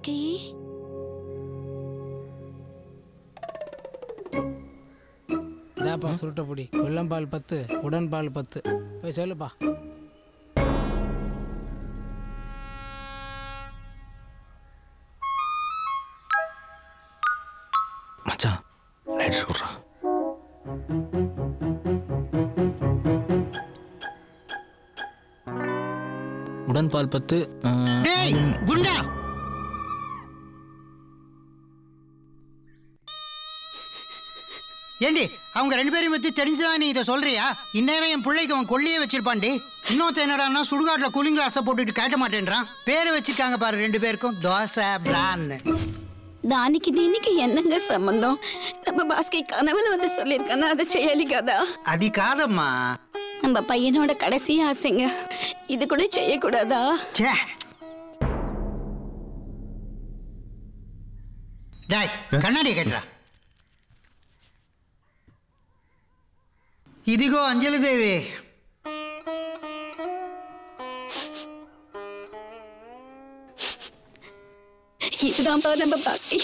பாஸ்கி இதாப்பா சுருட்டை பொடி வெள்ளம்பால் பத்து உடன்பால் பத்து போய் சொல்லுப்பா மச்சான் லைட்டர் கொடுறா உடன்பால் பத்து ஆ, டேய் குண்டா ஏண்டி அவங்க ரெண்டு பேரையும் பத்தி தெரிஞ்சுதான் நீ இதை சொல்றியா இந்நேரம் என் பிள்ளைக்கு அவன் கொள்ளையே வச்சிருப்பான்டி இன்னொருத்த என்னடான்னா சுடுகாட்டுல கூலிங் கிளாஸை போட்டுட்டு கேட்ட மாட்டேன்றான் பேரை வச்சிருக்காங்க பாரு ரெண்டு பேருக்கும் தோசை பிரான்னு దానికి దీనికి என்னங்க సంబంధం நம்ம பாஸ்கி கனவுல வந்து சொல்லியிருக்கானா அதை செய்யலி கதா அது காதம்மா நம்ம பையனோட கடைசி ஆசைங்க இது கூட செய்யக்கூடாதா ச்சே டாய் கண்ணாடி கட்டுறா ఇదిగో అంజలిదేవి இதுதான்ப்பா நம்ம பாஸ்கி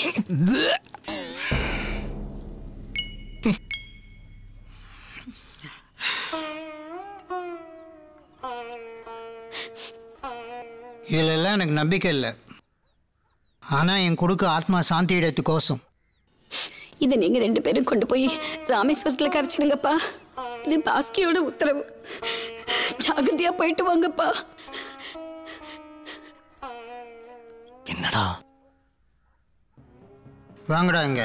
இதிலெல்லாம் எனக்கு நம்பிக்கை இல்லை ஆனால் என் கொடுக்க ஆத்மா சாந்தி இடத்துக்கோசம் இதை நீங்க ரெண்டு பேரும் கொண்டு போய் ராமேஸ்வரத்துல கரைச்சிடுங்கப்பா இது பாஸ்கியோட உத்தரவு ஜாகிரதையா போயிட்டு வாங்கப்பா என்னடா வாங்கடா இங்க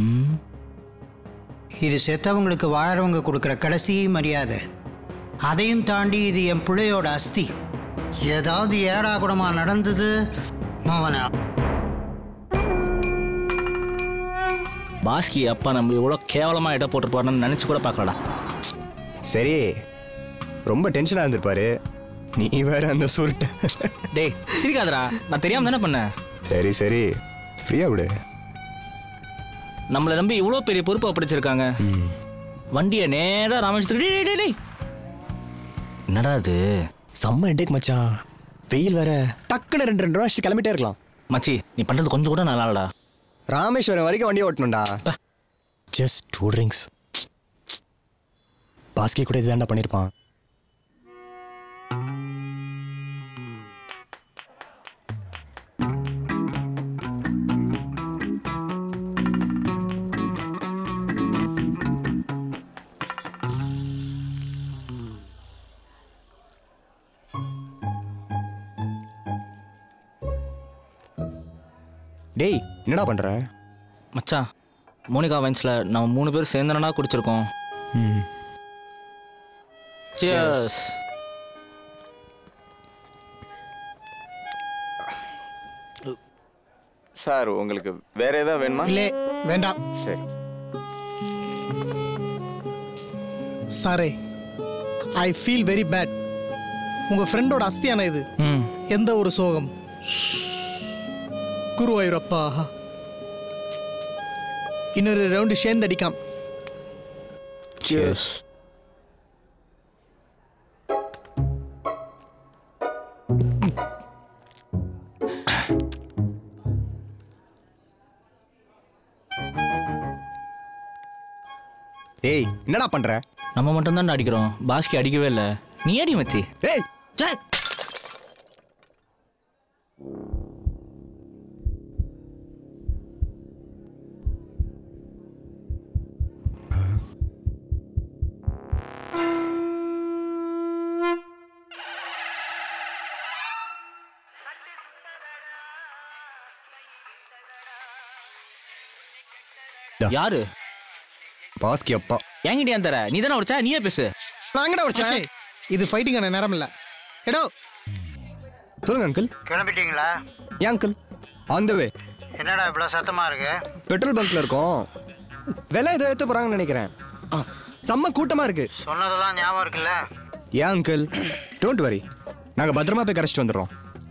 இது செத்தவங்களுக்கு வாழறவங்க கொடுக்குற கடைசி மரியாதை அதையும் தாண்டி இது என் பிள்ளையோட அஸ்தி ஏதாவது ஏடா கூடமா நடந்தது மவனா பாஸ்கி அப்பா நம்ம இவ்வளோ கேவலமாக இடம் போட்டுருப்பாருன்னு நினச்சி கூட பார்க்கலடா சரி ரொம்ப டென்ஷனாக இருந்திருப்பாரு நீ வேற அந்த சுருட்ட டேய் சிரிக்காதடா நான் தெரியாம தானே பண்ணேன் சரி சரி ஃப்ரீயா விடு நம்மளை நம்பி இவ்வளோ பெரிய பொறுப்பு ஒப்படைச்சிருக்காங்க வண்டியை நேராக ராமேஸ்வரத்துக்கு டேய், டேய், டேய். என்னடா இது செம்ம ஹெட்டேக் மச்சான் வெயில் வேற டக்குன்னு ரெண்டு ரெண்டு ரூபா கிளம்பிட்டே இருக்கலாம் மச்சி நீ பண்ணுறது கொஞ்சம் கூட நல்லா இல்லடா ராமேஸ்வரம் வரைக்கும் வண்டி ஓட்டணும்டா ஜஸ்ட் டூ ட்ரிங்க்ஸ் பாஸ்கி கூட இதுதான்டா பண்ணியிருப்பான் டேய் என்னடா பண்ற மச்சான் மோனிகா வைன்ஸில் நம்ம மூணு பேர் சேர்ந்தனா குடிச்சிருக்கோம் Cheers. சார் உங்களுக்கு வேற ஏதாவது வேணுமா இல்லை வேண்டாம் சரி சாரே ஐ ஃபீல் வெரி பேட் உங்கள் ஃப்ரெண்டோட அஸ்தியான இது ம் எந்த ஒரு சோகம் குருவாயூரப்பா இன்னொரு ரவுண்டு சேர்ந்து அடிக்காம் Cheers. ஏய் என்னடா பண்ற நம்ம மட்டும் தான் அடிக்கிறோம் பாஸ்கி அடிக்கவே இல்லை நீ அடி மச்சி ஏய் யாரு பாஸ்கி அப்பா என்கிட்ட ஏன் தர நீ தானே உடைச்சா நீயே பேசு நான் எங்கடா சே, இது ஃபைட்டிங்கான நேரம் இல்லை எடோ சொல்லுங்க அங்கிள் கிளம்பிட்டீங்களா ஏன் அங்கிள் ஆன் த வே என்னடா இவ்வளோ சத்தமா இருக்கு பெட்ரோல் பங்க்ல இருக்கோம் விலை ஏதோ ஏற்ற போறாங்கன்னு நினைக்கிறேன் ஆ, செம்ம கூட்டமா இருக்கு சொன்னதெல்லாம் ஞாபகம் இருக்குல்ல ஏன் அங்கிள் டோன்ட் வரி நாங்க பத்திரமா போய் கரைச்சிட்டு வந்துடுறோம்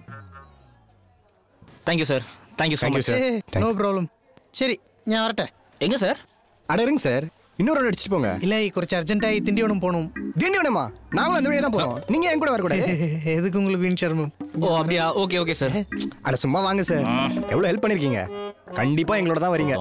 thank you sir thank you so Thank you, much sir. No problem சரி நான் வரட்டேன் எங்க சார் அட இருங்க சார் இன்னொரு round அடிச்சிட்டு போங்க இல்லை കുറച്ച് அர்ஜென்ட்டாகி திண்டிவனம் போகணும் திண்டிவனமா நாங்களும் அந்த வழியா தான் போறோம் நீங்க என் கூட வரக்கூடாது எதுக்கு உங்களுக்கு வீண் சர்மம் ஓ அப்படியா ஓகே ஓகே சார் அட சும்மா வாங்க சார் எவ்வளவு ஹெல்ப் பண்ணிருக்கீங்க கண்டிப்பா எங்களோட தான் வரீங்க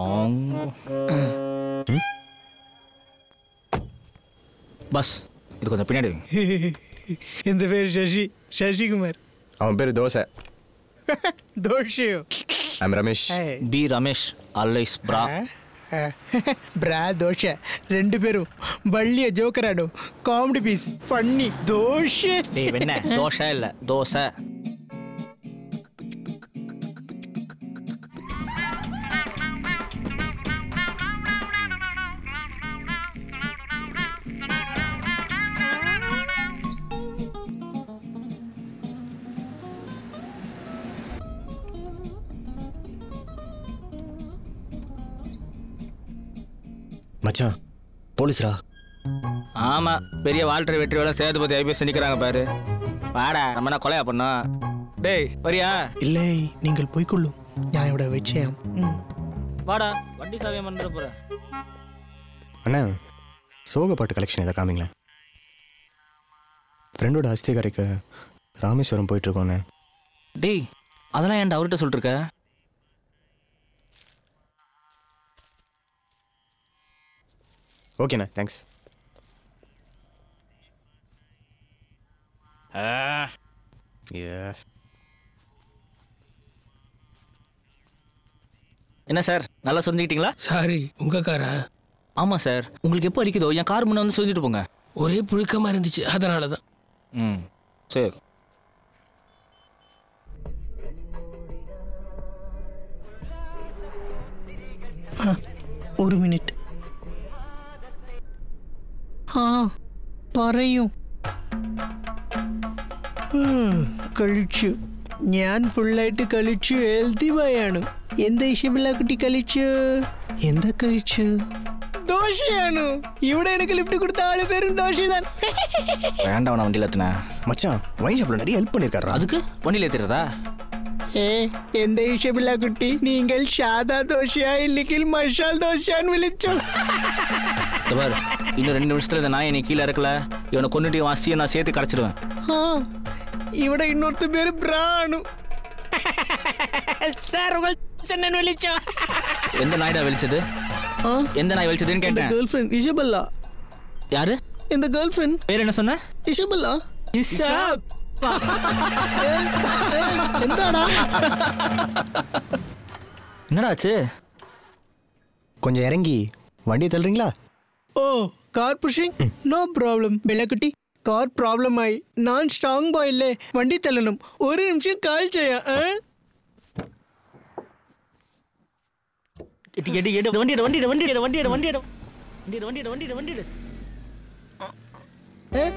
பஸ் இது கொஞ்சம் பின்னாடி வைங்க. இந்த பேர் சசி சசிகுமார் அவன் பேரு தோசை தோஷியோ ஐம் ரமேஷ் பி ரமேஷ் அல்லைஸ் பிரா బ్రా దోష రెండు పేరు బళ్ళియ జోకరాడు కామెడీ పీస్ ఫన్నీ దోష டேய் வெண்ண தோசை இல்லை தோசை மச்சான் போலீஸ்ரா ஆமா பெரிய வால்டர் வெற்றி வேலை சேதுபதி ஐபிஎஸ் நிக்கிறாங்க பாரு வாடா நம்ம என்ன கொலையா பண்ணோம் டேய் வரியா இல்லை நீங்கள் போய்க்கொள்ளும் ஞாயோட விஷயம் வாடா வண்டி சாவியம் பண்ணுற போற அண்ணா சோக பாட்டு கலெக்ஷன் இதை காமிங்களேன் ஃப்ரெண்டோட அஸ்திகாரிக்கு ராமேஸ்வரம் போயிட்டு இருக்கோண்ணே டேய் அதெல்லாம் ஏன்டா அவர்கிட்ட சொல்லிட்டு இருக்க ஓகேண்ணா தேங்க்ஸ் ஏ என்ன சார் நல்லா சொந்திக்கிட்டீங்களா சாரி உங்க காரா ஆமா சார் உங்களுக்கு எப்போ அடிக்குதோ என் கார் முன்ன வந்து சொல்லிட்டு போங்க ஒரே புழுக்கமா இருந்துச்சு அதனால தான் ம் சரி ഒരു മിനിറ്റ് ആ പറയൂ ഉം, കഴിച്ചു ഞാൻ ഫുള്ളായിട്ട് കഴിച്ചു ഹെൽത്തി ബോയാണ് എന്താ ഇഷ്ടമില്ല കുട്ടി കഴിച്ചു എന്താ കഴിച്ചു ദോശയാണ് ഇവിടെ എനിക്ക് ലിഫ്റ്റ് കൊടുത്ത ആള് പേരും ദോശதான் வேண்டாம் நான் வண்டியில் ஏற்றுனேன் மச்சான் வைன் ஷாப்ல நிறைய ஹெல்ப் பண்ணிருக்காரா அதுக்கு வண்டியில் ஏற்றிடுறதா ഏ എന്താ ഇഷ്ടമില്ല കുട്ടി നിങ്ങൾ സാധാ ദോശയാ ഇല്ലെങ്കിൽ മസാൽ ദോശയാന്ന് വിളിച്ചോ இந்த பாரு இன்னும் ரெண்டு நிமிஷத்துல இந்த நாயை நீ கீழே இறக்கல இவனை கொண்டுட்டு வாசிச்சு நான் சேர்த்து கரைச்சிடுவேன் ആ ഇവിടെ ഇന്നൊരുത്ത പേര് ബ്രാണു സാർ എന്നെ വിളിച്ചോ எந்த நாய்டா வெளிச்சது எந்த நாய் வெளிச்சதுன்னு എന്റെ கேட்டேன் ഗേൾ ഫ്രണ്ട് ഇഷബല്ല யாரு എന്റെ ഗേൾ ഫ്രണ്ട് பேர் என்ன சொன்ன ഇഷബല്ല എന്താടാ என்னடா ஆச்சு கொஞ்சம் இறங்கி வண்டியை தள்ளுறீங்களா oh car pushing no problem ബെല്ലക്കുട്ടി കാർ പ്രോബ്ലം ആയി ഞാൻ സ്ട്രോങ് ബോയ് അല്ലേ വണ്ടി തള്ളണം ഒരു നിമിഷം കാൽ ചെയ്യാം ഏ? எட்டி எட்டி எடு வண்டி எடு வண்டி எடு வண்டி எடு வண்டி எடு வண்டி எடு வண்டி எடு வண்டி எடு வண்டி எடு வண்டி எடு ഏ?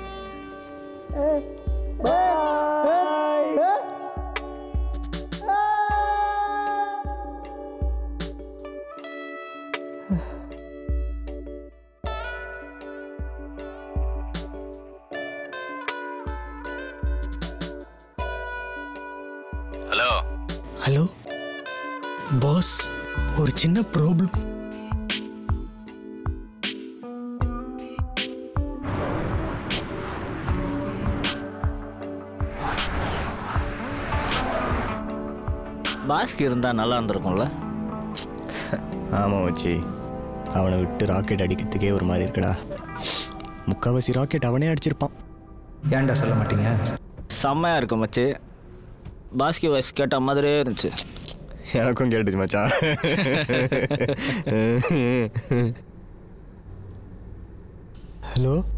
ஹலோ ஹலோ பாஸ் ஒரு சின்ன ப்ராப்ளம் பாஸ்க்கு இருந்தா நல்லா இருந்திருக்கும்ல ஆமாம் வச்சி அவனை விட்டு ராக்கெட் அடிக்கிறதுக்கே ஒரு மாதிரி இருக்குடா முக்கால்வாசி ராக்கெட் அவனே அடிச்சிருப்பான் ஏன்டா சொல்ல மாட்டீங்க செம்மையா இருக்கும் மச்சி பாஸ்கி வாய்ஸ் கேட்ட மாதிரியே இருந்துச்சு எனக்கும் கேட்டுச்சு மச்சான் ஹலோ